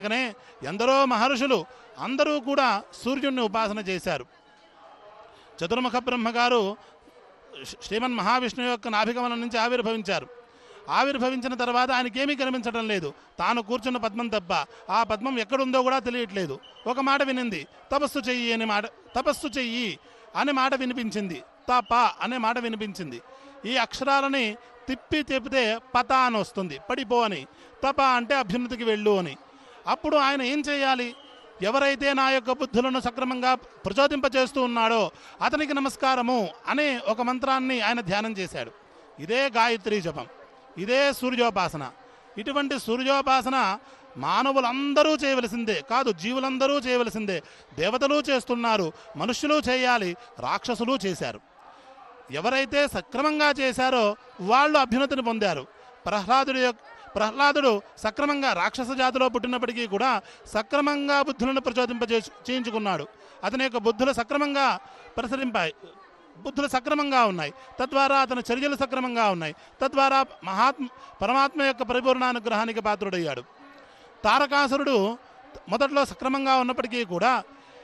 అందుకనే ఎందరో మహర్షులు అందరూ కూడా సూర్యుడిని ఉపాసన చేశారు చతుర్ముఖ బ్రహ్మగారు శ్రీ- శ్రీమన్ మహావిష్ణువు యొక్క నాభిగమనం నుంచి ఆవిర్భవించారు ఆవిర్భవించిన తర్వాత ఆయనకేమీ కనిపించడం లేదు తాను కూర్చున్న పద్మం తప్ప ఆ పద్మం ఎక్కడుందో కూడా తెలియట్లేదు ఒక మాట వినింది తపస్సు చెయ్యి అనే మాట తపస్సు చెయ్యి అనే మాట వినిపించింది తప అనే మాట వినిపించింది ఈ అక్షరాలని తిప్పి తిప్పితే పత అని వస్తుంది పడిపో అని తప అంటే అభ్యున్నతికి వెళ్ళు అని అప్పుడు ఆయన ఏం చేయాలి ఎవరైతే నా యొక్క బుద్ధులను సక్రమంగా ప్రచోదింపచేస్తూ ఉన్నాడో అతనికి నమస్కారము అనే ఒక మంత్రాన్ని ఆయన ధ్యానం చేశాడు ఇదే గాయత్రి జపం ఇదే సూర్యోపాసన ఇటువంటి సూర్యోపాసన మానవులందరూ చేయవలసిందే కాదు జీవులందరూ చేయవలసిందే దేవతలు చేస్తున్నారు మనుష్యులు చేయాలి రాక్షసులు చేశారు ఎవరైతే సక్రమంగా చేశారో వాళ్ళు అభ్యున్నతిని పొందారు ప్రహ్లాదుడి యొక్క ప్రహ్లాదుడు సక్రమంగా రాక్షస జాతిలో పుట్టినప్పటికీ కూడా సక్రమంగా బుద్ధులను ప్రచోదింపజే చేయించుకున్నాడు అతని యొక్క బుద్ధులు సక్రమంగా ప్రసరింపాయి బుద్ధులు సక్రమంగా ఉన్నాయి తద్వారా అతని చర్యలు సక్రమంగా ఉన్నాయి తద్వారా మహాత్మ పరమాత్మ యొక్క పరిపూర్ణానుగ్రహానికి పాత్రుడయ్యాడు తారకాసురుడు మొదట్లో సక్రమంగా ఉన్నప్పటికీ కూడా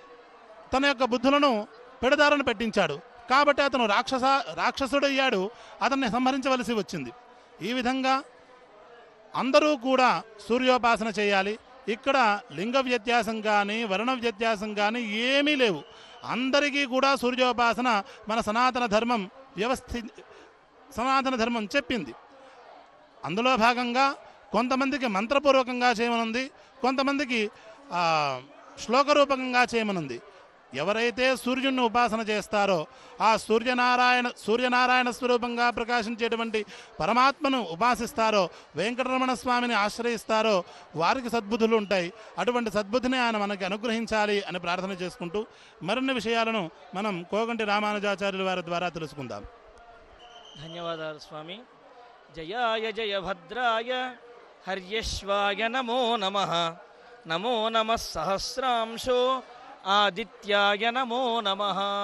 తన యొక్క బుద్ధులను పెడదారను పెట్టించాడు కాబట్టి అతను రాక్షస రాక్షసుడయ్యాడు అతన్ని సంహరించవలసి వచ్చింది ఈ విధంగా అందరూ కూడా సూర్యోపాసన చేయాలి ఇక్కడ లింగ వ్యత్యాసం కానీ వర్ణ వ్యత్యాసం కానీ ఏమీ లేవు అందరికీ కూడా సూర్యోపాసన మన సనాతన ధర్మం వ్యవస్థి సనాతన ధర్మం చెప్పింది అందులో భాగంగా కొంతమందికి మంత్రపూర్వకంగా చేయమనుంది కొంతమందికి ఆ, శ్లోకరూపకంగా చేయమనుంది ఎవరైతే సూర్యుడిని ఉపాసన చేస్తారో ఆ సూర్యనారాయణ సూర్యనారాయణ స్వరూపంగా ప్రకాశించేటువంటి పరమాత్మను ఉపాసిస్తారో వెంకటరమణ స్వామిని ఆశ్రయిస్తారో వారికి సద్బుద్ధులు ఉంటాయి అటువంటి సద్బుద్ధిని ఆయన మనకి అనుగ్రహించాలి అని ప్రార్థన చేసుకుంటూ మరిన్ని విషయాలను మనం కోగంటి రామానుజాచార్యుల వారి ద్వారా తెలుసుకుందాం ధన్యవాదాలు స్వామి జయాయ జయ భద్రాయ హర్యశ్వాయ నమో నమ నమో నమ సహస్రాంశో ఆదిత్యాయ నమో నమ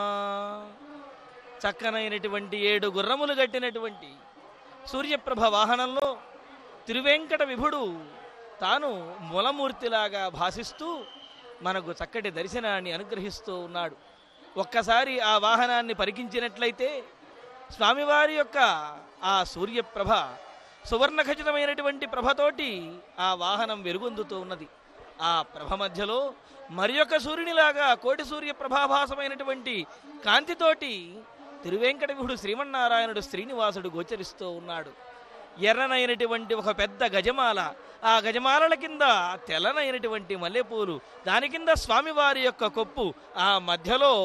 చక్కనైనటువంటి ఏడు గుర్రములు కట్టినటువంటి సూర్యప్రభ వాహనంలో తిరువెంకట విభుడు తాను మూలమూర్తిలాగా భాసిస్తూ మనకు చక్కటి దర్శనాన్ని అనుగ్రహిస్తూ ఉన్నాడు ఒక్కసారి ఆ వాహనాన్ని పరికించినట్లయితే స్వామివారి యొక్క ఆ సూర్యప్రభ సువర్ణ ఖచ్చితమైనటువంటి ప్రభతోటి ఆ వాహనం వెలుగొందుతూ ఉన్నది ఆ ప్రభ మధ్యలో మరి యొక్క సూర్యునిలాగా కోటి సూర్య ప్రభాభాసమైనటువంటి కాంతితోటి తిరువెంకట విహుడు శ్రీమన్నారాయణుడు శ్రీనివాసుడు గోచరిస్తూ ఉన్నాడు ఎర్రనైనటువంటి ఒక పెద్ద గజమాల ఆ గజమాలల కింద తెల్లనైనటువంటి మల్లెపూలు దాని కింద స్వామివారి యొక్క కొప్పు ఆ మధ్యలో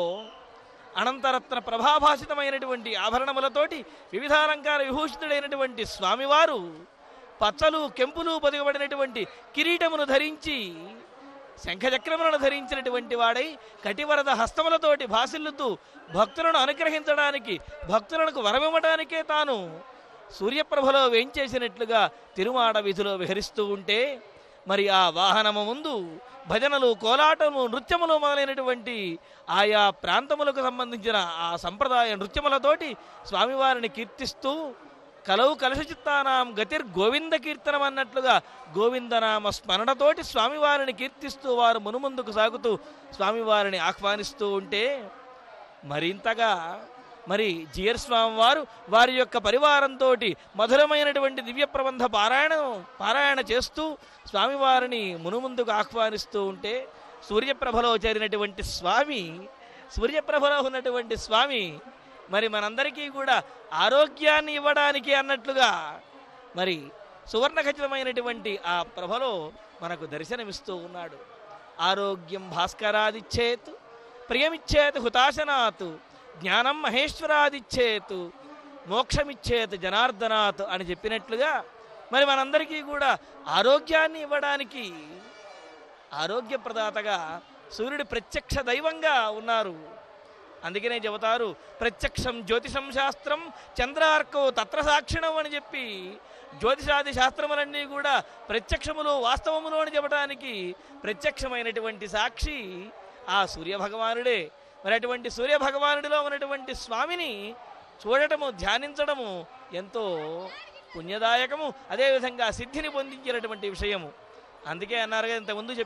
అనంతరత్న ప్రభాభాసితమైనటువంటి ఆభరణములతోటి వివిధాలంకార విభూషితుడైనటువంటి స్వామివారు పచ్చలు కెంపులు పొదిగబడినటువంటి కిరీటమును ధరించి శంఖచక్రములను ధరించినటువంటి వాడై కటివరద హస్తములతోటి భాసిల్లుతూ భక్తులను అనుగ్రహించడానికి భక్తులకు వరమివ్వడానికే తాను సూర్యప్రభలో వేంచేసినట్లుగా తిరుమాడ వీధిలో విహరిస్తూ ఉంటే మరి ఆ వాహనము ముందు భజనలు కోలాటము నృత్యములు మొదలైనటువంటి ఆయా ప్రాంతములకు సంబంధించిన ఆ సంప్రదాయ నృత్యములతోటి స్వామివారిని కీర్తిస్తూ కలవు కలశచిత్తానాం గతిర్ గోవింద కీర్తనం అన్నట్లుగా గోవిందనామ స్మరణతోటి స్వామివారిని కీర్తిస్తూ వారు మునుముందుకు సాగుతూ స్వామివారిని ఆహ్వానిస్తూ ఉంటే మరింతగా మరి జియర్ స్వామి వారు వారి యొక్క పరివారంతో మధురమైనటువంటి దివ్య ప్రబంధ పారాయణ పారాయణ చేస్తూ స్వామివారిని మునుముందుకు ఆహ్వానిస్తూ ఉంటే సూర్యప్రభలో చేరినటువంటి స్వామి సూర్యప్రభలో ఉన్నటువంటి స్వామి మరి మనందరికీ కూడా ఆరోగ్యాన్ని ఇవ్వడానికి అన్నట్లుగా మరి సువర్ణ ఖచ్చితమైనటువంటి ఆ ప్రభలో మనకు దర్శనమిస్తూ ఉన్నాడు ఆరోగ్యం భాస్కరాదిచ్చేత్ ప్రియమిచ్చేత్ హుతాశనాత్ జ్ఞానం మహేశ్వరాదిచ్చేత్ మోక్షమిచ్చేత్ జనార్దనాత్ అని చెప్పినట్లుగా మరి మనందరికీ కూడా ఆరోగ్యాన్ని ఇవ్వడానికి ఆరోగ్యప్రదాతగా సూర్యుడు ప్రత్యక్ష దైవంగా ఉన్నారు అందుకనే చెబుతారు ప్రత్యక్షం జ్యోతిషం శాస్త్రం చంద్రార్కో తత్ర సాక్షిణం అని చెప్పి జ్యోతిషాది శాస్త్రములన్నీ కూడా ప్రత్యక్షములు వాస్తవములు అని చెప్పడానికి ప్రత్యక్షమైనటువంటి సాక్షి ఆ సూర్యభగవానుడే మరి అటువంటి సూర్యభగవానుడిలో ఉన్నటువంటి స్వామిని చూడటము ధ్యానించడము ఎంతో పుణ్యదాయకము అదేవిధంగా సిద్ధిని పొందించినటువంటి విషయము అందుకే అన్నారు కదా ఇంతకుముందు